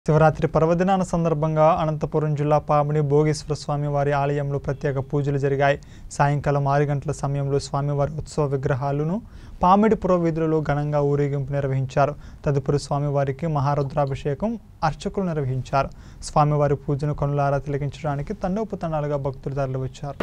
శివరాత్రి పర్వదినాన సందర్భంగా అనంతపురం జిల్లా పామిడి భోగేశ్వర స్వామి వారి ఆలయంలో ప్రత్యేక పూజలు జరిగాయి సాయంకాలం ఆరు గంటల సమయంలో స్వామివారి ఉత్సవ విగ్రహాలను పామిడి పురవీధులలో ఘనంగా ఊరేగింపు నిర్వహించారు తదుపరి స్వామివారికి మహారుద్రాభిషేకం అర్చకులు నిర్వహించారు స్వామివారి పూజను కనులారా తిలకించడానికి తండోపతండాలుగా భక్తులు తరలివచ్చారు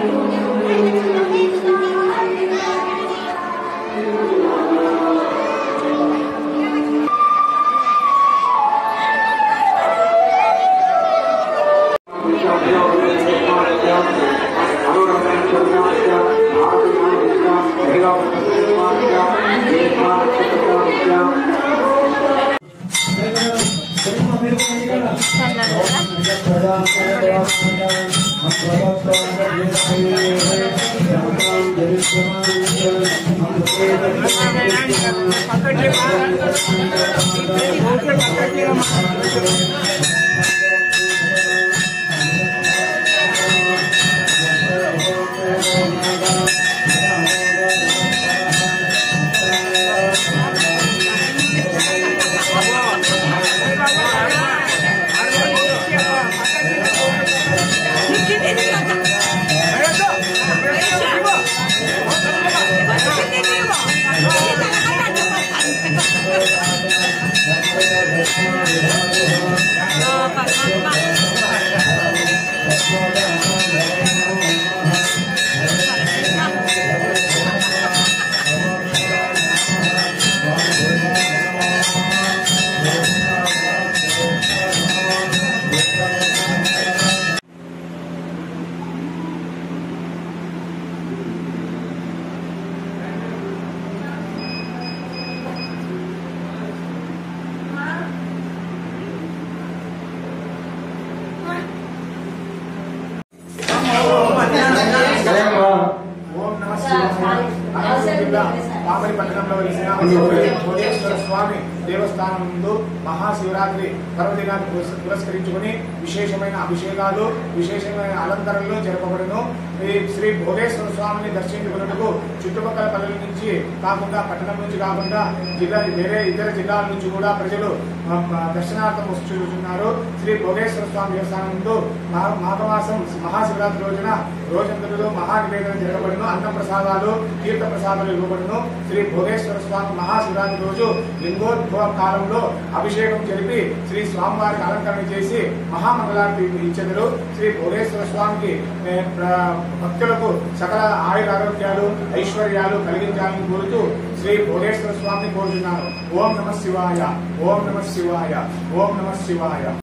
ఓం నమ శివాయ అనంతపురం జిల్లా పామరి పట్టణంలో వెలిసిన భోగేశ్వర స్వామి దేవస్థానం ముందు మహాశివరాత్రి పర్వదినాన్ని పురస్- పురస్కరించుకుని విశేషమైన అభిషేకాలు విశేషమైన అలంకరణలు జరపబడును ఈ శ్రీ భోగేశ్వర స్వామిని దర్శించుకున్నట్టుకు చుట్టుపక్కల పల్లెల నుంచి కాకుండా పట్టణం నుంచి కాకుండా జిల్లా వేరే ఇతర జిల్లాల నుంచి కూడా ప్రజలు ఆ, ఆ, దర్శనార్థం వస్తున్నారు శ్రీ భోగేశ్వర స్వామి దేవస్థానం ముందు మా- మాఘమాసం మహాశివరాత్రి రోజున రోజంతటిలో మహానివేదన జరగబడును అన్న ప్రసాదాలు తీర్థ ప్రసాదాలు ఇవ్వబడును శ్రీ భోగేశ్వర స్వామి మహాశివరాత్రి రోజు లింగోద్భవ కాలంలో అభిషేకం జరిపి శ్రీ స్వామివారికి అలంకరణ చేసి మహామంగళారతి ఇచ్చెదరు శ్రీ భోగేశ్వర స్వామికి ఏ, ప్ర- భక్తులకు సకల ఆయుర ఆరోగ్యాలు ఐశ్వర్యాలు కలిగించాలని కోరుతూ శ్రీ భోగేశ్వర స్వామిని కోరుతున్నాను ఓం నమ శివాయ ఓం నమ శివాయ ఓం నమ శివాయ